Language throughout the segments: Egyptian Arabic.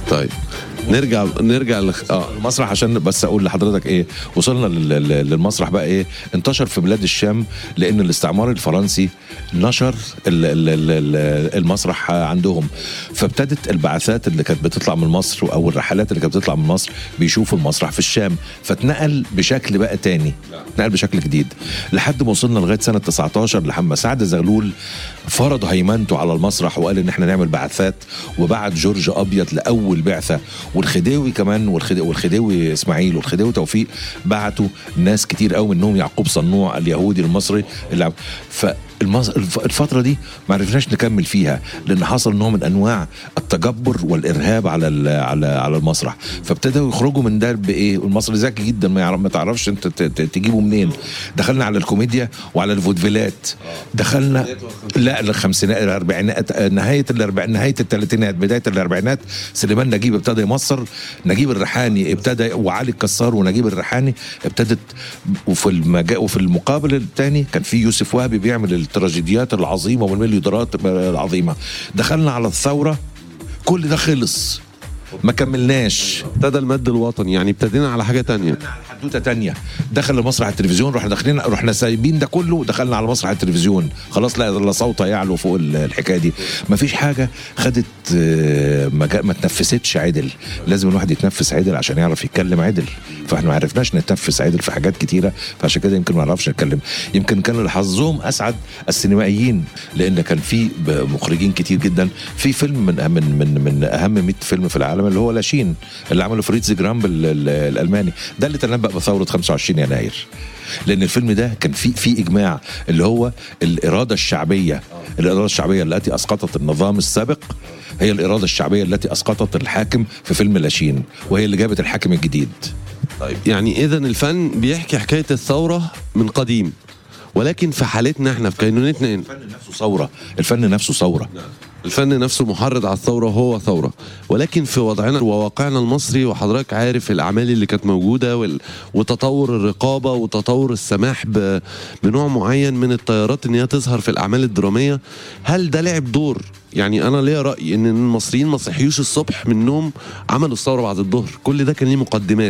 طيب نرجع نرجع لخ... اه المسرح عشان بس اقول لحضرتك ايه وصلنا لل- لل- للمسرح بقى ايه انتشر في بلاد الشام لان الاستعمار الفرنسي نشر ال- ال- ال- ال- المسرح عندهم فابتدت البعثات اللي كانت بتطلع من مصر او الرحلات اللي كانت بتطلع من مصر بيشوفوا المسرح في الشام فاتنقل بشكل بقى تاني اتنقل بشكل جديد لحد ما وصلنا لغايه سنه 19 لما سعد زغلول فرض هيمنته على المسرح وقال ان احنا نعمل بعثات وبعت جورج ابيض لاول بعثه والخديوي كمان والخديوي, والخديوي اسماعيل والخديوي توفيق بعتوا ناس كتير قوي منهم يعقوب صنوع اليهودي المصري اللي عم- ف المز... الف- الفترة دي ما عرفناش نكمل فيها لأن حصل نوع من أنواع التجبر والإرهاب على ال... على على المسرح فابتدوا يخرجوا من ده بإيه والمصري ذكي جدا ما, يعرف... ما تعرفش أنت ت... ت... تجيبه منين دخلنا على الكوميديا وعلى الفودفيلات دخلنا لا الخمسينات الأربعينات نهاية الأربع... نهاية الثلاثينات بداية الأربعينات سليمان نجيب ابتدى يمصر نجيب الريحاني ابتدى وعلي الكسار ونجيب الريحاني ابتدت وفي المجا... وفي المقابل الثاني كان في يوسف وهبي بيعمل التراجيديات العظيمه والمليودرات العظيمه دخلنا على الثوره كل ده خلص ما كملناش ابتدى المد الوطني يعني ابتدينا على حاجه تانية حدوته تانية دخل مسرح التلفزيون رحنا داخلين رحنا سايبين ده كله دخلنا على مسرح التلفزيون خلاص لا لا صوت يعلو فوق ال- الحكايه دي مفيش حاجه خدت آه، ما جا- ما تنفستش عدل لازم الواحد يتنفس عدل عشان يعرف يتكلم عدل فاحنا ما عرفناش نتنفس عدل في حاجات كتيره فعشان كده يمكن ما نعرفش نتكلم يمكن كان حظهم اسعد السينمائيين لان كان في ب- مخرجين كتير جدا في فيلم من من من, من اهم 100 فيلم في العالم اللي هو لاشين اللي عمله فريتز جرامب ال- ال- الالماني ده اللي تنبأ بثوره 25 يناير لان الفيلم ده كان في في اجماع اللي هو الاراده الشعبيه الاراده الشعبيه التي اسقطت النظام السابق هي الاراده الشعبيه التي اسقطت الحاكم في فيلم لاشين وهي اللي جابت الحاكم الجديد طيب يعني اذا الفن بيحكي حكايه الثوره من قديم ولكن في حالتنا احنا في كينونتنا هنا الفن نفسه ثوره الفن نفسه ثوره الفن نفسه محرض على الثوره هو ثوره ولكن في وضعنا وواقعنا المصري وحضرتك عارف الاعمال اللي كانت موجوده وال... وتطور الرقابه وتطور السماح ب... بنوع معين من التيارات ان هي تظهر في الاعمال الدراميه هل ده لعب دور يعني انا ليا راي ان المصريين ما صحيوش الصبح من النوم عملوا الثوره بعد الظهر كل ده كان ليه مقدمات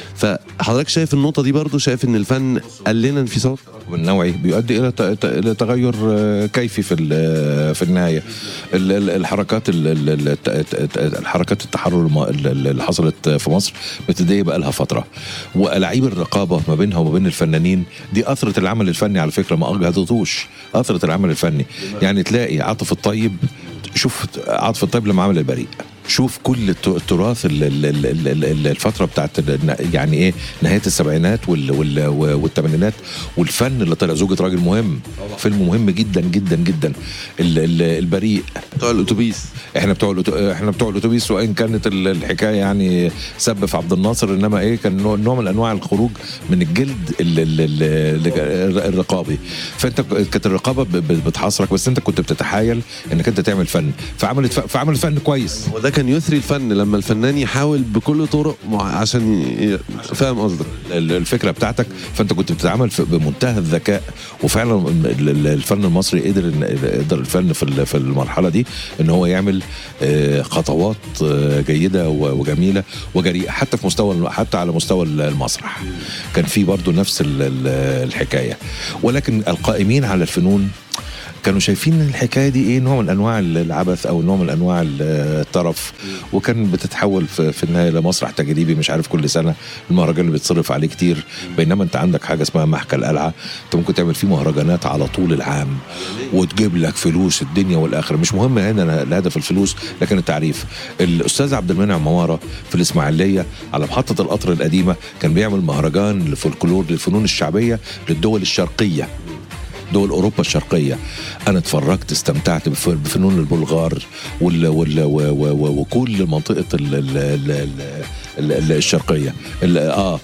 فحضرتك شايف النقطه دي برضو شايف ان الفن قال لنا انفصال والنوعي بيؤدي الى ت- ت- الى تغير آه، كيفي في ال- في النهايه ال- ال- الحركات ال- ال- ال- الت- الت- الحركات التحرر الم- ال- ال- اللي حصلت في مصر ابتدائيه بقى لها فتره والاعيب الرقابه ما بينها وما بين الفنانين دي اثرت العمل الفني على فكره ما اجهضتوش اثرت العمل الفني يعني تلاقي عاطف الطيب شوف عاطف الطيب لما عمل البريء شوف كل الت- التراث ال- ال- ال- ال- ال- ال- الفتره بتاعت ال- يعني ايه نهايه السبعينات وال- وال- والثمانينات والفن اللي طلع زوجة راجل مهم فيلم مهم جدا جدا جدا ال- ال- البريء بتوع الاتوبيس احنا بتوع الأتو- احنا بتوع الاتوبيس وان كانت ال- الحكايه يعني سب في عبد الناصر انما ايه كان نوع نوع من انواع الخروج من الجلد ال- ال- ال- ال- الرقابي فانت كانت الرقابه ب- ب- بتحاصرك بس انت كنت بتتحايل انك انت تعمل فن فعملت ف- فعملت فن كويس وده كان يثري الفن لما الفنان يحاول بكل طرق مع- عشان ي... فاهم قصدك ال- الفكره بتاعتك فانت كنت بتتعامل في- بمنتهى الذكاء وفعلا ال- ال- الفن المصري قدر إن- قدر الفن في ال- في المرحله دي ان هو يعمل آه، خطوات آه، جيده و- وجميله وجريئه حتى في مستوى حتى على مستوى المسرح كان في برضو نفس ال- ال- الحكايه ولكن القائمين على الفنون كانوا شايفين إن الحكايه دي ايه نوع من انواع العبث او نوع من انواع الطرف وكان بتتحول في, في النهايه لمسرح تجريبي مش عارف كل سنه المهرجان اللي بيتصرف عليه كتير بينما انت عندك حاجه اسمها محكى القلعه انت ممكن تعمل فيه مهرجانات على طول العام وتجيب لك فلوس الدنيا والاخره مش مهم هنا الهدف الفلوس لكن التعريف الاستاذ عبد المنعم مواره في الاسماعيليه على محطه القطر القديمه كان بيعمل مهرجان لفولكلور للفنون الشعبيه للدول الشرقيه دول اوروبا الشرقيه انا اتفرجت استمتعت بف- بفنون البلغار وال وال و- و- و- وكل منطقه ال ال ال ال ال ال الشرقيه ال- اه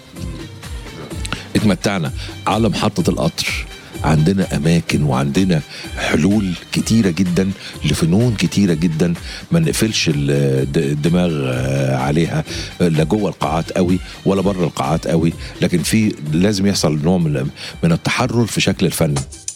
اتمتعنا على محطه القطر عندنا اماكن وعندنا حلول كتيره جدا لفنون كتيره جدا ما نقفلش ال- الد- الدماغ آه، عليها لا جوه القاعات قوي ولا بره القاعات قوي لكن في لازم يحصل نوع من من التحرر في شكل الفن